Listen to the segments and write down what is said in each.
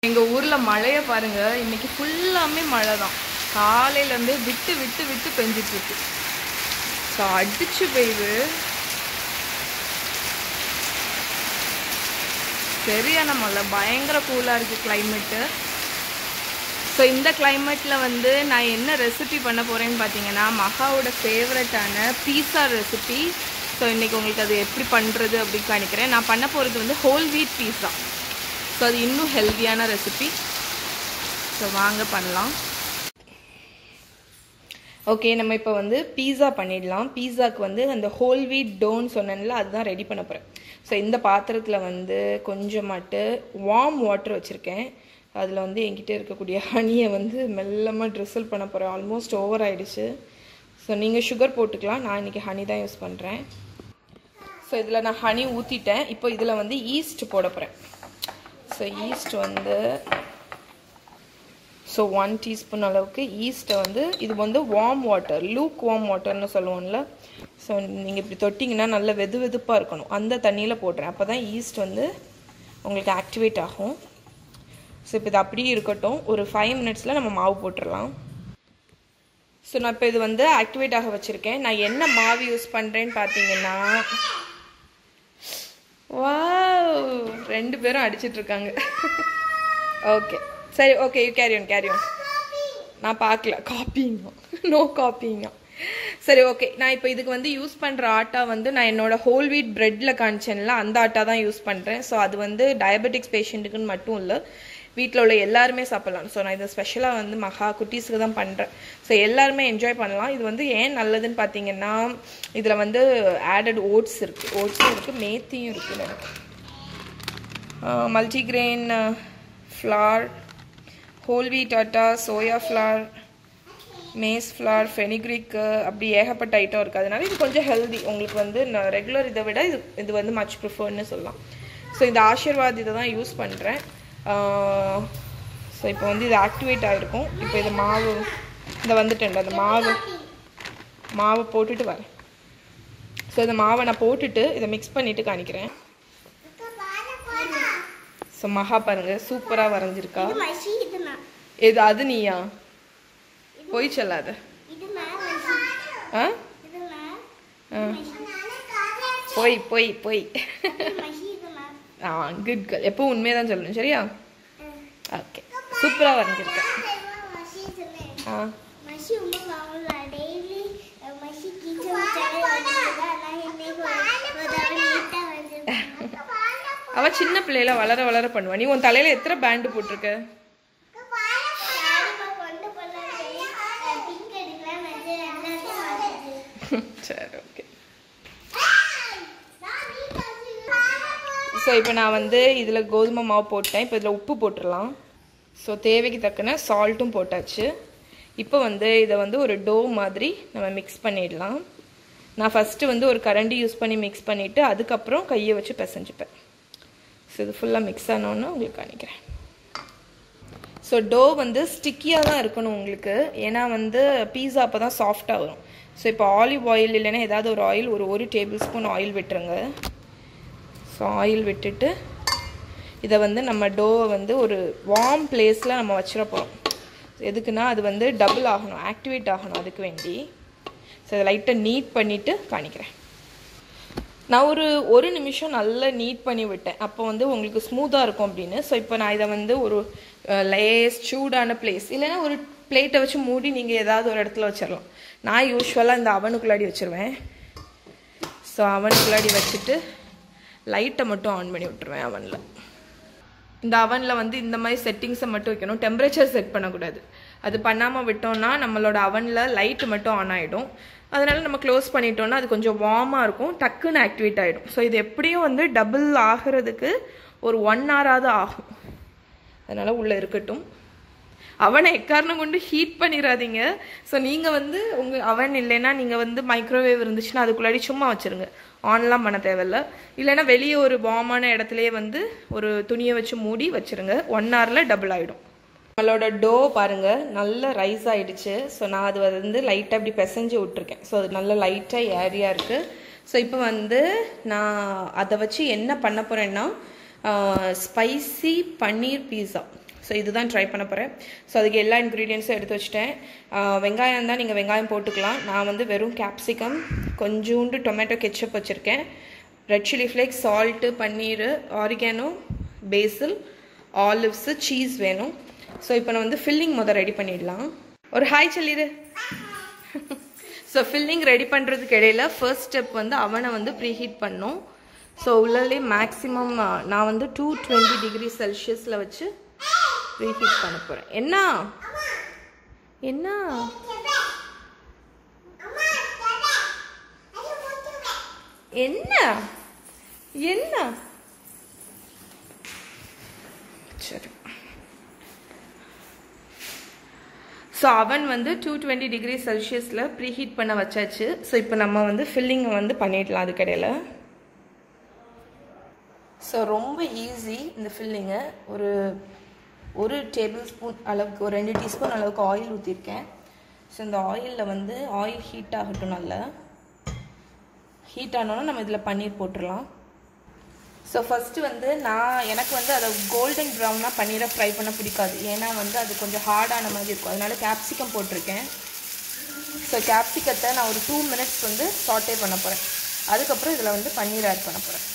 எங்கள் ஊரில் மழையை பாருங்க இன்னைக்கு ஃபுல்லாமே மழை தான் காலையிலேருந்து விட்டு விட்டு விட்டு பெஞ்சிட்டு இருக்கு ஸோ அடிச்சு பெய்யுது சரியான மழை பயங்கர கூலாக இருக்குது கிளைமேட்டு ஸோ இந்த கிளைமேட்டில் வந்து நான் என்ன ரெசிபி பண்ண போகிறேன்னு பார்த்தீங்கன்னா மகாவோட ஃபேவரட்டான பீஸா ரெசிபி ஸோ இன்றைக்கி உங்களுக்கு அது எப்படி பண்ணுறது அப்படின்னு காணிக்கிறேன் நான் பண்ண போகிறது வந்து ஹோல் வீட் பீஸா ஸோ அது இன்னும் ஹெல்த்தியான ரெசிபி ஸோ வாங்க பண்ணலாம் ஓகே நம்ம இப்போ வந்து பீஸா பண்ணிடலாம் பீஸாக்கு வந்து அந்த ஹோல் வீட் டோன்னு சொன்னேன்ல அதுதான் ரெடி பண்ண போகிறேன் ஸோ இந்த பாத்திரத்தில் வந்து கொஞ்சமாட்டு வார்ம் வாட்டர் வச்சுருக்கேன் அதில் வந்து என்கிட்ட இருக்கக்கூடிய ஹனியை வந்து மெல்லமாக ட்ரிசல் பண்ண போகிறேன் ஆல்மோஸ்ட் ஓவர் ஆயிடுச்சு ஸோ நீங்கள் சுகர் போட்டுக்கலாம் நான் இன்றைக்கி ஹனி தான் யூஸ் பண்ணுறேன் ஸோ இதில் நான் ஹனி ஊற்றிட்டேன் இப்போ இதில் வந்து ஈஸ்ட் போட போகிறேன் ஸோ ஈஸ்ட் வந்து ஸோ ஒன் டீஸ்பூன் அளவுக்கு ஈஸ்ட்டை வந்து இது வந்து வார்ம் வாட்டர் லூக் வார்ம் வாட்டர்னு சொல்லுவோம்ல ஸோ நீங்கள் இப்படி தொட்டிங்கன்னா நல்ல வெது வெதுப்பாக இருக்கணும் அந்த தண்ணியில் போடுறேன் அப்போ தான் ஈஸ்ட் வந்து உங்களுக்கு ஆக்டிவேட் ஆகும் ஸோ இப்போ இது அப்படியே இருக்கட்டும் ஒரு ஃபைவ் மினிட்ஸில் நம்ம மாவு போட்டுடலாம் ஸோ நான் இப்போ இது வந்து ஆக்டிவேட் ஆக வச்சுருக்கேன் நான் என்ன மாவு யூஸ் பண்ணுறேன்னு பார்த்தீங்கன்னா வா ரெண்டு பேரும் அடிச்சிட்டு இருக்காங்க ஓகே சரி okay you carry one carry one நான் பார்க்கல காப்பிங்க நோ காப்பிங்க சரி ஓகே நான் இப்போ இதுக்கு வந்து யூஸ் பண்ணுற ஆட்டா வந்து நான் என்னோட ஹோல் வீட் ப்ரெட்டில் காமிச்சேன்ல அந்த ஆட்டா தான் யூஸ் பண்ணுறேன் ஸோ அது வந்து டயபெட்டிக்ஸ் பேஷண்ட்டுக்குன்னு மட்டும் இல்லை வீட்டில் உள்ள எல்லாருமே சாப்பிட்லாம் ஸோ நான் இதை ஸ்பெஷலாக வந்து மகா குட்டீஸுக்கு தான் பண்ணுறேன் ஸோ எல்லாருமே என்ஜாய் பண்ணலாம் இது வந்து ஏன் நல்லதுன்னு பார்த்தீங்கன்னா இதில் வந்து ஆடட் ஓட்ஸ் இருக்குது ஓட்ஸும் இருக்குது மேத்தியும் இருக்குது எனக்கு multigrain flour whole wheat atta soya flour maize flour fenugreek அப்படி ஏகப்பட்ட ஐட்டம் இருக்குது அதனால இது கொஞ்சம் ஹெல்தி உங்களுக்கு வந்து ரெகுலர் இதை விட இது இது வந்து மச் ப்ரிஃபர்னு சொல்லலாம் ஸோ இந்த ஆஷீர்வாத் இதை தான் யூஸ் பண்ணுறேன் ஸோ இப்போ வந்து இது ஆக்டிவேட் ஆகிருக்கும் இப்போ இது மாவு இந்த வந்துட்டேன் அந்த மாவு மாவை போட்டுட்டு வரேன் ஸோ இந்த மாவை நான் போட்டுட்டு இதை மிக்ஸ் பண்ணிவிட்டு காணிக்கிறேன் ஸோ மகா பாருங்க சூப்பராக வரைஞ்சிருக்கா மஷி இது நான் இது அது நீயா போய் சொல்லாத இது நான் மஷி ஆ இது நான் ஆ. மஷி போய் போய் போய் மஷி இது நான் ஆ குட் கேர்ள் எப்போ உண்மையை தான் சொல்லணும் சரியா ஓகே சூப்பராக வரைஞ்சிருக்கேன் மஷி சொன்னேன் ஆ மஷி உமா வாங்கல டெய்லி மஷி கீச்சு வச்சாலே வந்துருக்கா நான் இன்னைக்கு ஒரு தடவை நீட்டா வந்திருக்கேன் அவ சின்ன பிள்ளையில வளர வளர பண்ணுவா நீ உன் தலையில எத்தனை பேண்டு போட்டிருக்க யாருமா கொண்டு போலாம் பிங்க் எடுக்கலாம் வந்து எல்லாத்தையும் வாங்கிட்டு சரி ஓகே ஸோ இப்போ நான் வந்து இதில் கோதுமை மாவு போட்டேன் இப்போ இதில் உப்பு போட்டுடலாம் ஸோ தேவைக்கு தக்கன சால்ட்டும் போட்டாச்சு இப்போ வந்து இதை வந்து ஒரு டோ மாதிரி நம்ம மிக்ஸ் பண்ணிடலாம் நான் ஃபஸ்ட்டு வந்து ஒரு கரண்டி யூஸ் பண்ணி மிக்ஸ் பண்ணிவிட்டு அதுக்கப்புறம் கையை வச்சு பிசைஞ்சுப்பேன் ஸோ இது ஃபுல்லாக மிக்ஸ் ஆனோன்னு உங்களுக்கு காணிக்கிறேன் ஸோ டோ வந்து ஸ்டிக்கியாக தான் இருக்கணும் உங்களுக்கு ஏன்னா வந்து பீஸா அப்போ தான் சாஃப்டாக வரும் ஸோ இப்போ ஆலிவ் ஆயில் இல்லைன்னா ஏதாவது ஒரு ஆயில் ஒரு ஒரு டேபிள் ஸ்பூன் ஆயில் விட்டுருங்க ஸோ ஆயில் விட்டுட்டு இதை வந்து நம்ம டோவை வந்து ஒரு வார்ம் பிளேஸில் நம்ம வச்சிட போகிறோம் எதுக்குன்னா அது வந்து டபுள் ஆகணும் ஆக்டிவேட் ஆகணும் அதுக்கு வேண்டி ஸோ இதை லைட்டாக நீட் பண்ணிவிட்டு காணிக்கிறேன் நான் ஒரு ஒரு நிமிஷம் நல்லா நீட் பண்ணி விட்டேன் அப்போ வந்து உங்களுக்கு ஸ்மூத்தாக இருக்கும் அப்படின்னு ஸோ இப்போ நான் இதை வந்து ஒரு லேஸ் சூடான பிளேஸ் இல்லைன்னா ஒரு பிளேட்டை வச்சு மூடி நீங்கள் ஏதாவது ஒரு இடத்துல வச்சிடலாம் நான் யூஸ்வலாக இந்த அவனுக்குள்ளாடி வச்சிருவேன் ஸோ அவனுக்குள்ளாடி வச்சுட்டு லைட்டை மட்டும் ஆன் பண்ணி விட்டுருவேன் அவனில் இந்த அவனில் வந்து இந்த மாதிரி செட்டிங்ஸை மட்டும் வைக்கணும் டெம்பரேச்சர் செட் பண்ணக்கூடாது அது பண்ணாமல் விட்டோம்னா நம்மளோட அவனில் லைட்டு மட்டும் ஆன் ஆகிடும் அதனால நம்ம க்ளோஸ் பண்ணிட்டோம்னா அது கொஞ்சம் வார்மாக இருக்கும் டக்குன்னு ஆக்டிவேட் ஆகிடும் ஸோ இது எப்படியும் வந்து டபுள் ஆகிறதுக்கு ஒரு ஒன் ஹவராவது ஆகும் அதனால் உள்ளே இருக்கட்டும் அவனை எக்காரணம் கொண்டு ஹீட் பண்ணிடாதீங்க ஸோ நீங்கள் வந்து உங்கள் அவன் இல்லைன்னா நீங்கள் வந்து மைக்ரோவேவ் இருந்துச்சுன்னா அதுக்குள்ளாடி சும்மா வச்சுருங்க ஆன்லாம் பண்ண தேவையில்ல இல்லைன்னா வெளியே ஒரு வார்மான இடத்துலையே வந்து ஒரு துணியை வச்சு மூடி வச்சுருங்க ஒன் ஹவரில் டபுள் ஆகிடும் நம்மளோட டோ பாருங்க நல்ல ரைஸ் ஆயிடுச்சு ஸோ நான் அது வந்து லைட்டாக இப்படி பிசைஞ்சு விட்ருக்கேன் ஸோ அது நல்ல லைட்டாக ஏரியா இருக்குது ஸோ இப்போ வந்து நான் அதை வச்சு என்ன பண்ண போகிறேன்னா ஸ்பைசி பன்னீர் பீஸா ஸோ இதுதான் ட்ரை பண்ண போகிறேன் ஸோ அதுக்கு எல்லா இன்க்ரீடியன்ஸும் எடுத்து வச்சிட்டேன் ஆஹ் வெங்காயம் தான் நீங்கள் வெங்காயம் போட்டுக்கலாம் நான் வந்து வெறும் கேப்சிகம் கொஞ்சோண்டு டொமேட்டோ கெச்சப் வச்சுருக்கேன் red chilli flakes salt paneer oregano basil olives cheese வேணும் ஸோ இப்போ நான் வந்து ஃபில்லிங் முதல் ரெடி பண்ணிடலாம் ஒரு ஹாய் சொல்லிடு ஸோ ஃபில்லிங் ரெடி பண்ணுறதுக்கு இடையில ஃபர்ஸ்ட் ஸ்டெப் வந்து அவனை வந்து ப்ரீஹீட் பண்ணும் ஸோ உள்ளே மேக்ஸிமம் நான் வந்து டூ டுவெண்ட்டி டிகிரி செல்சியஸில் வச்சு ப்ரீஹீட் பண்ண போகிறேன் என்ன என்ன என்ன என்ன சரி ஸோ அவன் வந்து டூ டுவெண்ட்டி டிகிரி செல்சியஸில் ப்ரீஹீட் பண்ண வச்சாச்சு ஸோ இப்போ நம்ம வந்து ஃபில்லிங்கை வந்து பண்ணிடலாம் அதுக்கடையில் ஸோ ரொம்ப ஈஸி இந்த ஃபில்லிங்கை ஒரு ஒரு டேபிள் ஸ்பூன் அளவுக்கு ஒரு ரெண்டு டீஸ்பூன் அளவுக்கு ஆயில் ஊற்றிருக்கேன் ஸோ இந்த ஆயிலில் வந்து ஆயில் ஹீட் ஆகட்டும் நல்லா ஹீட் ஆனோன்னா நம்ம இதில் பன்னீர் போட்டுடலாம் ஸோ ஃபஸ்ட்டு வந்து நான் எனக்கு வந்து அதை கோல்டன் ப்ரௌனாக பன்னீரை ஃப்ரை பண்ண பிடிக்காது ஏன்னா வந்து அது கொஞ்சம் ஹார்டான மாதிரி இருக்கும் அதனால கேப்சிகம் போட்டிருக்கேன் ஸோ கேப்சிகத்தை நான் ஒரு டூ மினிட்ஸ் வந்து சாட்டே பண்ண போகிறேன் அதுக்கப்புறம் இதில் வந்து பன்னீர் ஆட் பண்ண போகிறேன்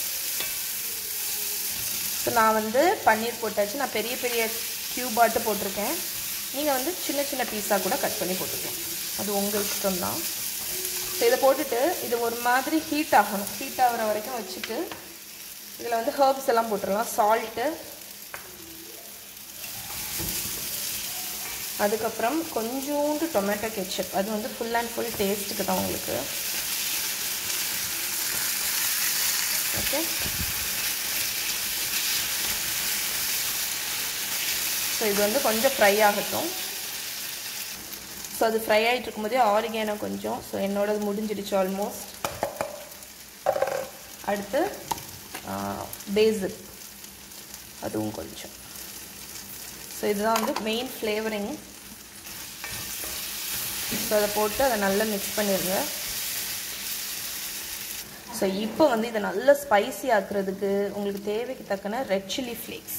ஸோ நான் வந்து பன்னீர் போட்டாச்சு நான் பெரிய பெரிய க்யூபாட்டு போட்டிருக்கேன் நீங்கள் வந்து சின்ன சின்ன பீஸாக கூட கட் பண்ணி போட்டுக்கலாம் அது உங்கள் இஷ்டம் தான் ஸோ இதை போட்டுட்டு இது ஒரு மாதிரி ஹீட் ஆகணும் ஹீட் ஆகிற வரைக்கும் வச்சுட்டு இதில் வந்து ஹர்ப்ஸ் எல்லாம் போட்டுடலாம் சால்ட்டு அதுக்கப்புறம் கொஞ்சோண்டு டொமேட்டோ கெச்சப் அது வந்து ஃபுல் அண்ட் ஃபுல் டேஸ்ட்டுக்கு தான் உங்களுக்கு ஓகே ஸோ இது வந்து கொஞ்சம் ஃப்ரை ஆகட்டும் ஸோ அது ஃப்ரை ஆகிட்டு இருக்கும்போதே ஆரிகேனோ கொஞ்சம் ஸோ என்னோடது முடிஞ்சிடுச்சு ஆல்மோஸ்ட் அடுத்து பேசில் அதுவும் கொஞ்சம் ஸோ இதுதான் வந்து மெயின் ஃப்ளேவரிங் ஸோ அதை போட்டு அதை நல்லா மிக்ஸ் பண்ணிடுங்க ஸோ இப்போ வந்து இதை நல்லா ஸ்பைசி ஆக்குறதுக்கு உங்களுக்கு தேவைக்கு தக்கன ரெட் சில்லி ஃப்ளேக்ஸ்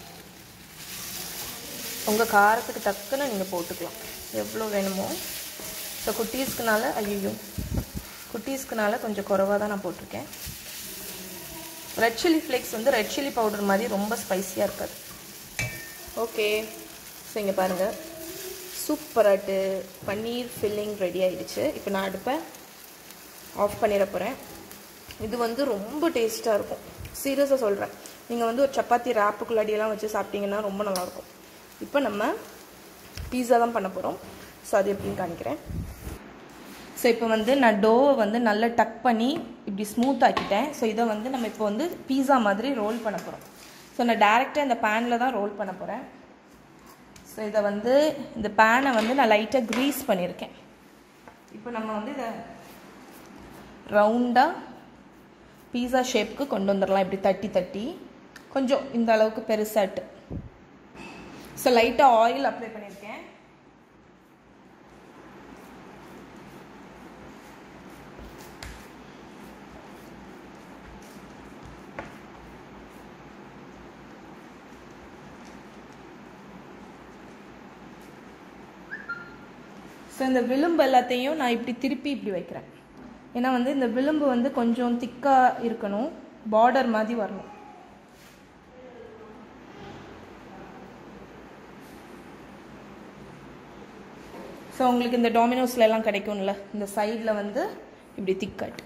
உங்கள் காரத்துக்கு தக்கன நீங்கள் போட்டுக்கலாம் எவ்வளோ வேணுமோ ஸோ குட்டீஸ்க்குனால ஐயோ குட்டீஸ்க்குனால கொஞ்சம் குறவாக தான் நான் போட்டிருக்கேன் ரெட் சில்லி ஃப்ளேக்ஸ் வந்து ரெட் சில்லி பவுடர் மாதிரி ரொம்ப ஸ்பைஸியாக இருக்காது ஓகே ஸோ இங்கே பாருங்கள் சூப்பராட்டு பன்னீர் ஃபில்லிங் ரெடி ஆயிடுச்சு இப்போ நான் அடுப்பை ஆஃப் பண்ணிட போகிறேன் இது வந்து ரொம்ப டேஸ்ட்டாக இருக்கும் சீரியஸாக சொல்கிறேன் நீங்கள் வந்து ஒரு சப்பாத்தி ரேப்புக்குள்ளாடியெல்லாம் வச்சு சாப்பிட்டீங்கன்னா ரொம்ப நல்லாயிருக்கும் இப்போ நம்ம பீஸா தான் பண்ண போகிறோம் ஸோ அது எப்படின்னு காணிக்கிறேன் ஸோ இப்போ வந்து நான் டோவை வந்து நல்லா டக் பண்ணி இப்படி ஸ்மூத் ஆக்கிட்டேன் ஸோ இதை வந்து நம்ம இப்போ வந்து பீஸா மாதிரி ரோல் பண்ண போகிறோம் ஸோ நான் டேரெக்டாக இந்த பேனில் தான் ரோல் பண்ண போகிறேன் ஸோ இதை வந்து இந்த பேனை வந்து நான் லைட்டாக க்ரீஸ் பண்ணியிருக்கேன் இப்போ நம்ம வந்து இதை ரவுண்டாக பீஸா ஷேப்புக்கு கொண்டு வந்துடலாம் இப்படி தட்டி தட்டி கொஞ்சம் இந்த அளவுக்கு பெருசாட்டு ஸோ லைட்டாக ஆயில் அப்ளை பண்ணியிருக்கேன் ஸோ இந்த விளிம்பு எல்லாத்தையும் நான் இப்படி திருப்பி இப்படி வைக்கிறேன் ஏன்னா வந்து இந்த விளிம்பு வந்து கொஞ்சம் திக்காக இருக்கணும் பார்டர் மாதிரி வரணும் ஸோ உங்களுக்கு இந்த டாமினோஸ்ல எல்லாம் கிடைக்கும்ல இந்த சைடில் வந்து இப்படி திக்காட்டு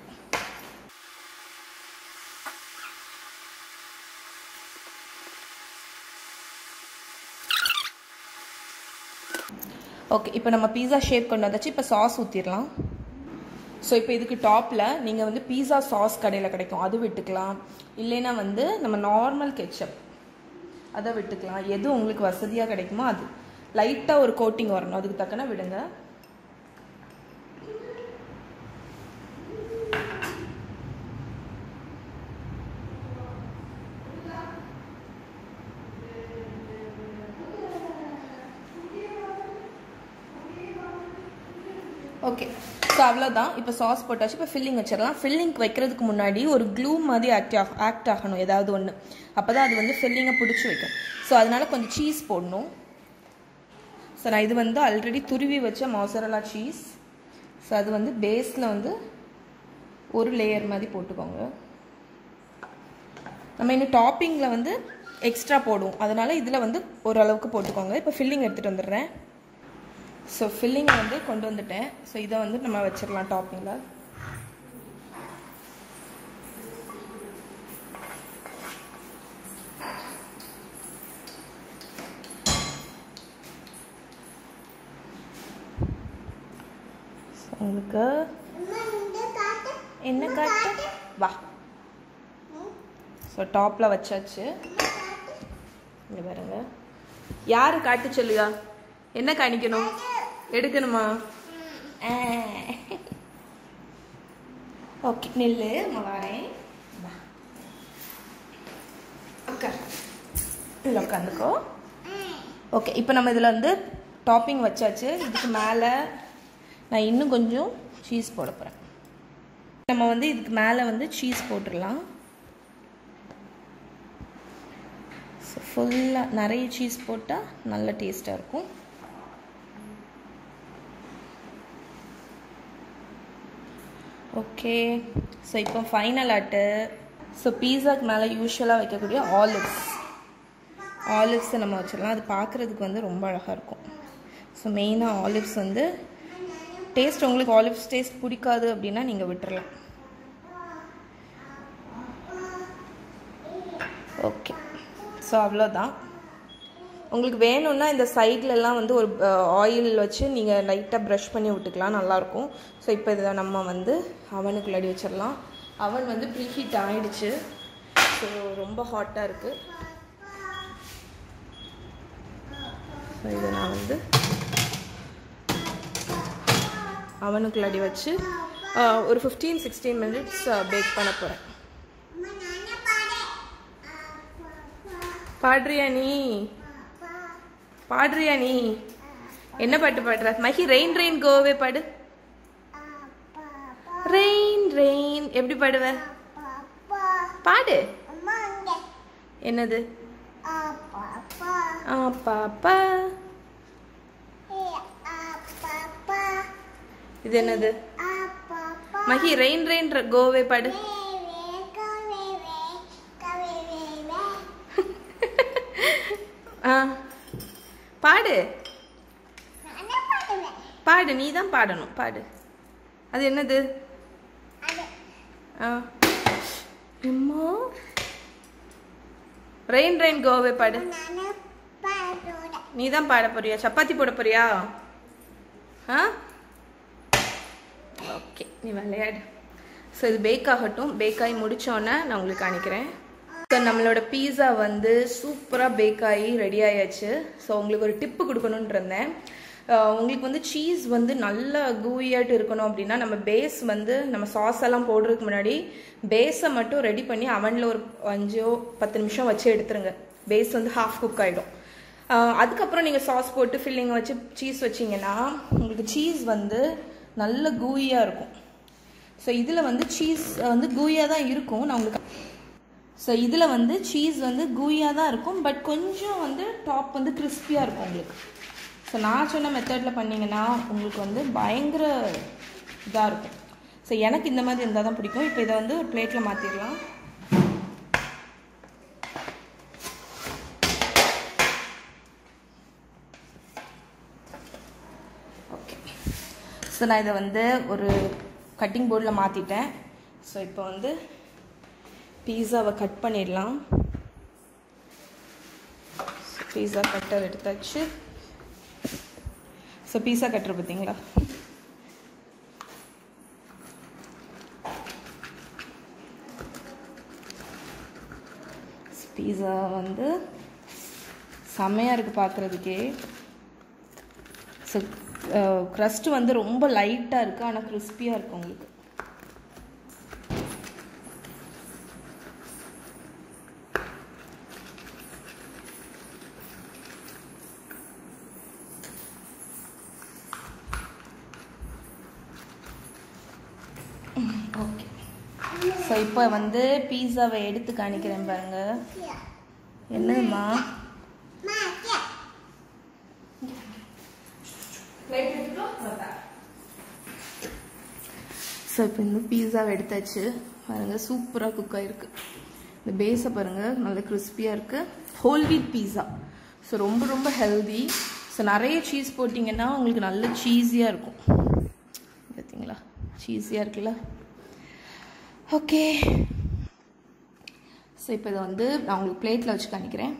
ஓகே இப்போ நம்ம பீஸா ஷேப் கொண்டு வந்தாச்சு இப்போ சாஸ் ஊற்றிடலாம் ஸோ இப்போ இதுக்கு டாப்பில் நீங்கள் வந்து பீஸா சாஸ் கடையில் கிடைக்கும் அது விட்டுக்கலாம் இல்லைன்னா வந்து நம்ம நார்மல் கெச்சப் அதை விட்டுக்கலாம் எது உங்களுக்கு வசதியாக கிடைக்குமோ அது லைட்டாக ஒரு கோட்டிங் வரணும் அதுக்கு தக்கன விடுங்க ஓகே ஸோ அவ்வளோதான் இப்போ சாஸ் போட்டாச்சு இப்போ ஃபில்லிங் வச்சிடலாம் ஃபில்லிங் வைக்கிறதுக்கு முன்னாடி ஒரு க்ளூ மாதிரி ஆக்ட் ஆக ஆக்ட் ஆகணும் ஏதாவது ஒன்று அப்போ தான் அது வந்து ஃபில்லிங்கை பிடிச்சி வைக்கும் ஸோ அதனால கொஞ்சம் சீஸ் போடணும் ஸோ நான் இது வந்து ஆல்ரெடி துருவி வச்ச மொசரலா சீஸ் ஸோ அது வந்து பேஸில் வந்து ஒரு லேயர் மாதிரி போட்டுக்கோங்க நம்ம இன்னும் டாப்பிங்கில் வந்து எக்ஸ்ட்ரா போடுவோம் அதனால் இதில் வந்து ஓரளவுக்கு போட்டுக்கோங்க இப்போ ஃபில்லிங் எடுத்துகிட்டு வந்துடுறேன் ஸோ ஃபில்லிங்கை வந்து கொண்டு வந்துட்டேன் ஸோ இதை வந்து நம்ம வச்சிடலாம் டாப்பிங்கில் உங்களுக்கு அம்மா இந்த காட்டு என்ன காட்டு வா ஸோ டாப்பில் வச்சாச்சு இங்கே பாருங்க யாரு காட்டு சொல்லுயா என்ன காணிக்கணும் எடுக்கணுமா ஓகே நில்லு அம்மா வரேன் வா உட்கார் இல்லை உட்காந்துக்கோ ஓகே இப்போ நம்ம இதில் வந்து டாப்பிங் வச்சாச்சு இதுக்கு மேலே நான் இன்னும் கொஞ்சம் சீஸ் போட போகிறேன் நம்ம வந்து இதுக்கு மேலே வந்து சீஸ் போட்டுடலாம் ஸோ ஃபுல்லாக நிறைய சீஸ் போட்டால் நல்ல டேஸ்ட்டாக இருக்கும் ஓகே ஸோ இப்போ ஃபைனல் ஆட்டு ஸோ பீஸாக்கு மேலே யூஸ்வலாக வைக்கக்கூடிய ஆலிவ்ஸ் ஆலிவ்ஸை நம்ம வச்சிடலாம் அது பார்க்குறதுக்கு வந்து ரொம்ப அழகாக இருக்கும் ஸோ மெயினாக ஆலிவ்ஸ் வந்து டேஸ்ட் உங்களுக்கு ஆலிவ்ஸ் டேஸ்ட் பிடிக்காது அப்படின்னா நீங்கள் விட்டுறலாம் ஓகே ஸோ அவ்வளோதான் உங்களுக்கு வேணும்னா இந்த சைட்லலாம் வந்து ஒரு ஆயில் வச்சு நீங்கள் லைட்டாக ப்ரஷ் பண்ணி விட்டுக்கலாம் நல்லாயிருக்கும் ஸோ இப்போ இதை நம்ம வந்து அவனுக்குள்ளாடி வச்சிடலாம் அவன் வந்து ப்ரீஹீட் ஆயிடுச்சு ஸோ ரொம்ப ஹாட்டாக இருக்குது ஸோ இதை நான் வந்து அவனுக்குள்ளாடி வச்சு ஆஹ், ஒரு ஃபிஃப்டீன் சிக்ஸ்டீன் மினிட்ஸ் பேக் பண்ண போகிறேன் அம்மா நானே பாடு பாடுறியா நீ பாடுறியா நீ என்ன பாட்டு பாடுற மஹி ரெயின் ரெயின் கோவே பாடு ரெயின் ரெயின் எப்படி பாடுவ பாடு அம்மா இங்க என்னது அப்பா ஆ பாப்பா அப்பா இது என்னது அப்பா மஹி ரெயின் ரெயின் கோவே பாடு ஆ பாடு பாடு நீ தான் பாடணும் பாடு அது என்னது ஆ எம்மா ரெயின் ரெயின் கோவே பாடு நீ தான் பாட போறியா சப்பாத்தி போட போறியா ஆ ஓகே நீ விளையாடு ஸோ இது பேக் ஆகட்டும் பேக் ஆகி முடிச்சோன்னே நான் உங்களுக்கு காணிக்கிறேன் ஸோ நம்மளோட பீஸா வந்து சூப்பராக பேக் ஆகி ரெடி ஆயாச்சு ஸோ உங்களுக்கு ஒரு டிப்பு கொடுக்கணுன்ட்டு இருந்தேன் அஹ் உங்களுக்கு வந்து சீஸ் வந்து நல்ல கூயாட்டு இருக்கணும் அப்படின்னா நம்ம பேஸ் வந்து நம்ம சாஸ் எல்லாம் போடுறதுக்கு முன்னாடி பேஸை மட்டும் ரெடி பண்ணி அவனில் ஒரு அஞ்சோ பத்து நிமிஷம் வச்சு எடுத்துருங்க பேஸ் வந்து ஹாஃப் குக் ஆகிடும் அதுக்கப்புறம் நீங்கள் சாஸ் போட்டு ஃபில்லிங் வச்சு சீஸ் வச்சிங்கன்னா உங்களுக்கு சீஸ் வந்து நல்ல கூயாக இருக்கும் ஸோ இதில் வந்து சீஸ் வந்து கூயாக தான் இருக்கும் நான் உங்களுக்கு ஸோ இதில் வந்து சீஸ் வந்து கூயாக தான் இருக்கும் பட் கொஞ்சம் வந்து டாப் வந்து கிறிஸ்பியாக இருக்கும் உங்களுக்கு ஸோ நான் சொன்ன மெத்தடில் பண்ணிங்கன்னா உங்களுக்கு வந்து பயங்கர இதாக இருக்கும் ஸோ எனக்கு இந்த மாதிரி இருந்தால் தான் பிடிக்கும் இப்போ இதை வந்து ஒரு பிளேட்டில் மாற்றிடலாம் ஓகே ஸோ நான் இதை வந்து ஒரு கட்டிங் போர்டில் மாற்றிட்டேன் ஸோ இப்போ வந்து பீஸாவை கட் பண்ணிடலாம் பீஸா கட்டர் எடுத்தாச்சு ஸோ பீஸா கட்டர் பார்த்தீங்களா பீஸா வந்து செம்மையாக இருக்குது பார்க்குறதுக்கே ஸோ க்ரஸ்ட் வந்து ரொம்ப லைட்டாக இருக்குது ஆனால் கிறிஸ்பியாக இருக்குது உங்களுக்கு ஸோ இப்போ வந்து பீஸாவை எடுத்து காணிக்கிறேன் பாருங்க என்னதுமா ஸோ இப்போ இந்த பீஸாவை எடுத்தாச்சு பாருங்க சூப்பராக குக் ஆயிருக்கு இந்த பேஸை பாருங்க நல்ல கிறிஸ்பியாக இருக்கு ஹோல் வீட் பீஸா ஸோ ரொம்ப ரொம்ப ஹெல்தி ஸோ நிறைய சீஸ் போட்டிங்கன்னா உங்களுக்கு நல்ல சீஸியாக இருக்கும் பார்த்தீங்களா சீஸியாக இருக்குல்ல ஓகே ஸோ இப்போ இதை வந்து நான் உங்களுக்கு பிளேட்டில் வச்சு காணிக்கிறேன்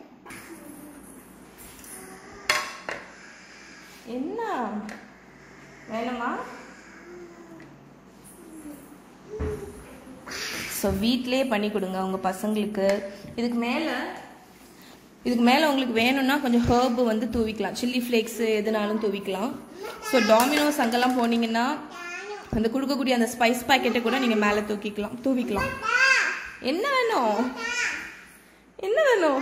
என்ன வேணுமா ஸோ வீட்டிலேயே பண்ணி கொடுங்க உங்கள் பசங்களுக்கு இதுக்கு மேலே இதுக்கு மேலே உங்களுக்கு வேணும்னா கொஞ்சம் ஹர்பு வந்து தூவிக்கலாம் சில்லி ஃப்ளேக்ஸு எதுனாலும் தூவிக்கலாம் ஸோ டாமினோஸ் அங்கெல்லாம் போனீங்கன்னா அந்த கொடுக்கக்கூடிய அந்த ஸ்பைஸ் பாக்கெட்டை கூட நீங்கள் மேலே தூக்கிக்கலாம் தூவிக்கலாம் என்ன வேணும் என்ன வேணும்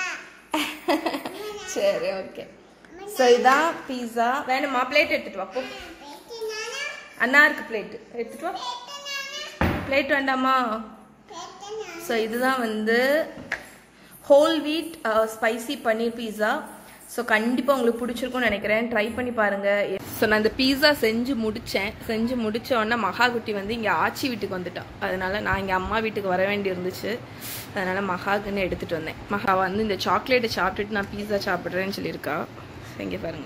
சரி ஓகே ஸோ இதான் பீஸா வேணுமா பிளேட் எடுத்துட்டு வா போ அண்ணா இருக்கு பிளேட் எடுத்துட்டு வா பிளேட் வேண்டாமா ஸோ இதுதான் வந்து whole wheat spicy paneer pizza so கண்டிப்பாக உங்களுக்கு பிடிச்சிருக்கும்னு நினைக்கிறேன் ட்ரை பண்ணி பாருங்க ஸோ நான் இந்த பீஸா செஞ்சு முடித்தேன் செஞ்சு முடிச்ச உடனே மகாகுட்டி வந்து இங்கே ஆச்சி வீட்டுக்கு வந்துட்டான் அதனால நான் இங்கே அம்மா வீட்டுக்கு வர வேண்டி இருந்துச்சு அதனால மகாக்குன்னு எடுத்துட்டு வந்தேன் மகா வந்து இந்த சாக்லேட்டை சாப்பிட்டுட்டு நான் பீஸா சாப்பிட்றேன்னு சொல்லியிருக்கா இங்கே பாருங்க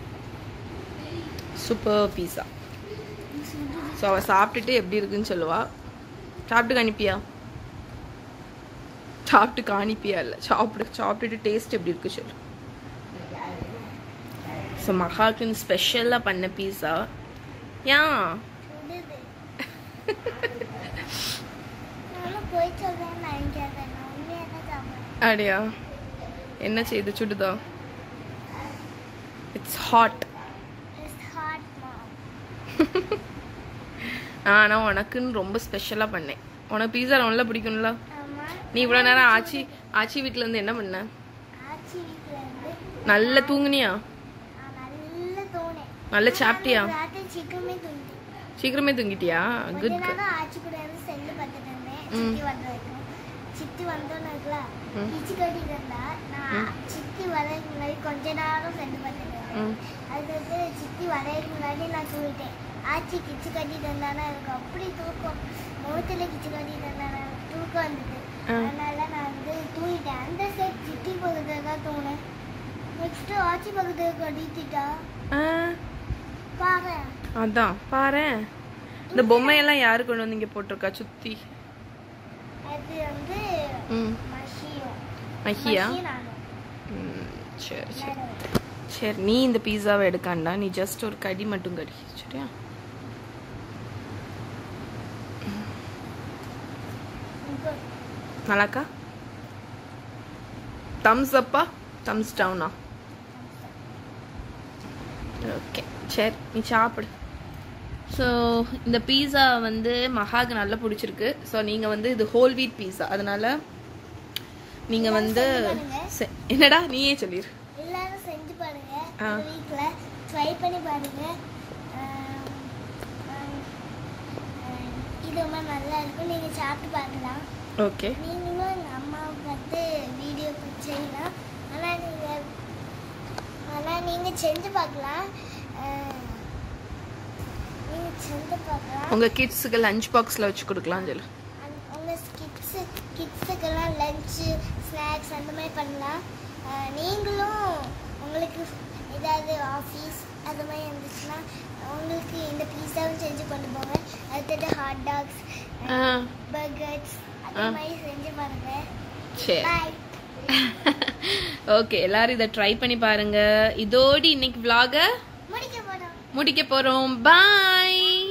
சூப்பர் பீஸா ஸோ அவள் சாப்பிட்டுட்டு எப்படி இருக்குன்னு சொல்லுவா சாப்பிட்டு காணிப்பியா சாப்பிட்டு காணிப்பியா இல்லை சாப்பிடு சாப்பிட்டுட்டு டேஸ்ட் எப்படி இருக்கு சொல்லு ஸோ மகாக்குன்னு ஸ்பெஷலாக பண்ண பீஸா ஏன் நானும் போய் சொல்றேன் நினைக்காத நான் உண்மையாக தான் சாப்பிடுறேன் அப்படியா என்ன செய்யுது சுடுதா it's hot it's hot mom ஆனால் உனக்குன்னு ரொம்ப ஸ்பெஷலாக பண்ணேன் உனக்கு பீஸா நல்லா பிடிக்கும்ல ஆமா நீ இவ்வளோ நேரம் ஆச்சி ஆச்சி வீட்டில் இருந்து என்ன பண்ண ஆச்சி வீட்டில் இருந்து நல்லா தூங்குனியா நான் நல்ல தோணேன் நல்லா சாப்பிட்டியா ராத்திரி சிக்கமே தூங்கிட்டேன் சீக்கிரமே தூங்கிட்டியா கொஞ்ச குட் நேரம் ஆச்சி கூட இருந்து செல்லு பார்த்துட்டு இருந்தேன் ம். சித்தி வந்த வரைக்கும் சித்தி வந்தோன்னதுல ம். கிச்சு கட்டிட்டு இருந்தா நான் சித்தி வரதுக்கு முன்னாடி கொஞ்ச நேரம் செல்லு பார்த்துட்டு இருந்தேன் ம் அதுக்கு சித்தி வரதுக்கு முன்னாடி நான் தூங்கிட்டேன் ஆச்சி கிச்சு கட்டிட்டு இருந்தானா எனக்கு அப்படி தூக்கம் முகத்துல கிச்சு கட்டிட்டு இருந்தானா எனக்கு தூக்கம் வந்தது ஆ. அதனால நான் வந்து தூங்கிட்டேன் அந்த சைட் சித்தி பக்கத்துல தான் தூங்கினேன் நெக்ஸ்ட் ஆச்சி பக்கத்துல கட்டிட்டா ஆ பாரு அதான் பாரேன் இந்த பொம்மையெல்லாம் யாரு கொண்டு வந்து இங்கே போட்டிருக்கா சுத்தி அது வந்து ம் மஷியும் மஹியா மஷியும் நானும் ம் சரி சரி விளையாடுவோம். சரி நீ இந்த பீஸாவை எடுக்காண்டா நீ ஜஸ்ட் ஒரு கடி மட்டும் கடி சரியா இங்க நல்லாக்கா தம்ஸ் அப்பா தம்ஸ் டவுனா ஓகே சரி நீ சாப்பிடு ஸோ இந்த பீஸா வந்து மகாக்கு நல்லா பிடிச்சிருக்கு ஸோ நீங்கள் வந்து இது ஹோல் வீட் பீஸா அதனால நீங்கள் வந்து செ- என்னடா நீயே சொல்லிடு எல்லாரும் செஞ்சு பாருங்க ஆ. உங்க வீட்ல ட்ரை பண்ணி பாருங்க ஆம், ஆம், ஆம், இது ரொம்ப நல்லா இருக்கும் நீங்க சாப்பிட்டு பார்க்கலாம் ஓகே நீங்களும் எங்க அம்மாவுக்கு வந்து வீடியோ செய்யலாம் ஆனா நீங்க ஆனா நீங்க செஞ்சு பார்க்கலாம் ஆ, நீங்க செஞ்சு பார்க்கலாம் உங்கள் கிட்ஸுக்கு லஞ்ச் பாக்ஸில் வச்சு கொடுக்கலாம் சொல்லு அந்த- உங்க கிட்ஸு கிட்ஸுக்கெல்லாம் லஞ்சு ஸ்நாக்ஸ் அந்த மாதிரி பண்ணலாம் அஹ் நீங்களும் உங்களுக்கு ஏதாவது ஆஃபீஸ் அது மாதிரி இருந்துச்சுன்னா உங்களுக்கு இந்த பீஸாவும் செஞ்சு கொண்டு போங்க அடுத்தது ஹாட் டாக்ஸ் ஆ பர்கர்ஸ் அந்த ஆ. மாதிரி செஞ்சு பாருங்க சரி பாய் ஓகே எல்லாரும் இதை ட்ரை பண்ணி பாருங்க இதோடி இன்னைக்கு vlog-அ முடிக்க போறோம் முடிக்க போறோம் பாய்